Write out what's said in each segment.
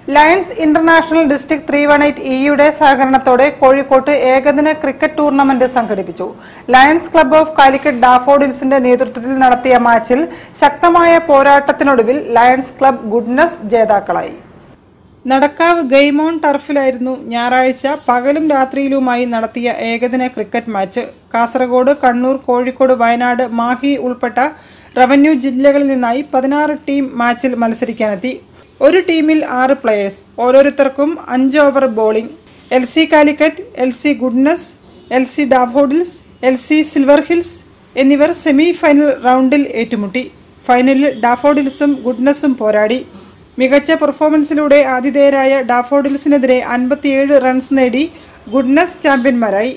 lions international district three one eight ഇയുടെ സഹകരണത്തോടെ കോഴിക്കോട്ട് ഏകദിന ക്രിക്കറ്റ് ടൂർണമെന്റ് സംഘടിപ്പിച്ചു ലയൺസ് ക്ലബ്ബ് ഓഫ് കാലിക്കറ്റ് ഡാഫോഡിൽസിന്റെ നേതൃത്വത്തിൽ നടത്തിയ മാച്ചിൽ ശക്തമായ പോരാട്ടത്തിനൊടുവിൽ ലയൺസ് ക്ലബ്ബ് ഗുഡ്നസ് ജേതാക്കളായി നടക്കാവ് ഗെയ്മോൺ ടർഫിലായിരുന്നു ഞായറാഴ്ച പകലും രാത്രിയിലുമായി നടത്തിയ ഏകദിന ക്രിക്കറ്റ് മാച്ച് കാസർഗോഡ് കണ്ണൂർ കോഴിക്കോട് വയനാട് മാഹി ഉൾപ്പെട്ട റവന്യൂ ജില്ലകളിൽ നിന്നായി പതിനാറ് ടീം മാച്ചിൽ മത്സരിക്കാനെത്തി ഒരു ടീമിൽ ആറ് പ്ലെയേഴ്സ് ഓരോരുത്തർക്കും അഞ്ച് over bowling L C Calicut L C goodness L C daffodils L C silver hills എന്നിവർ സെമി ഫൈനൽ റൗണ്ടിൽ ഏറ്റുമുട്ടി ഫൈനലിൽ ഡാഫോഡിൽസും ഗുഡ്നസും പോരാടി മികച്ച പെർഫോമൻസിലൂടെ ആതിഥേയരായ ഡാഫോഡിൽസിനെതിരെ അൻപത്തിയേഴ് റൺസ് നേടി ഗുഡ്നസ് ചാമ്പ്യന്മാരായി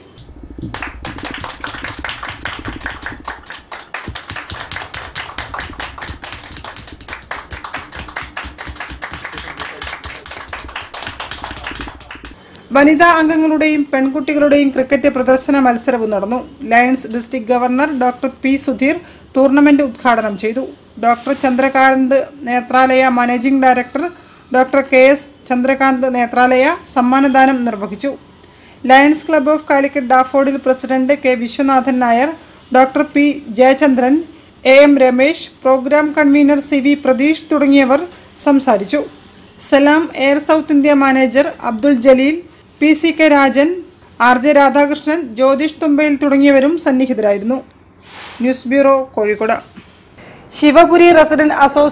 വനിതാ അംഗങ്ങളുടെയും പെൺകുട്ടികളുടെയും ക്രിക്കറ്റ് പ്രദർശന മത്സരവും നടന്നു lions district governor doctor P Sudheer tournament ഉദ്ഘാടനം ചെയ്തു doctor Chandrakanth Nethralaya managing director doctor K S Chandrakanth Nethralaya സമ്മാനദാനം നിർവഹിച്ചു lions club of Calicut daffodil president K Viswanathan Nair doctor P Jayachandran A M Ramesh programme convener C V Pratheesh തുടങ്ങിയവർ സംസാരിച്ചു Salam air south India manager Abdul Jaleel P C K Rajan R J Radhakrishnan Jyothish Thumbayil തുടങ്ങിയവരും സന്നിഹിതരായിരുന്നു news bureau Kozhikode Sivapuri resident association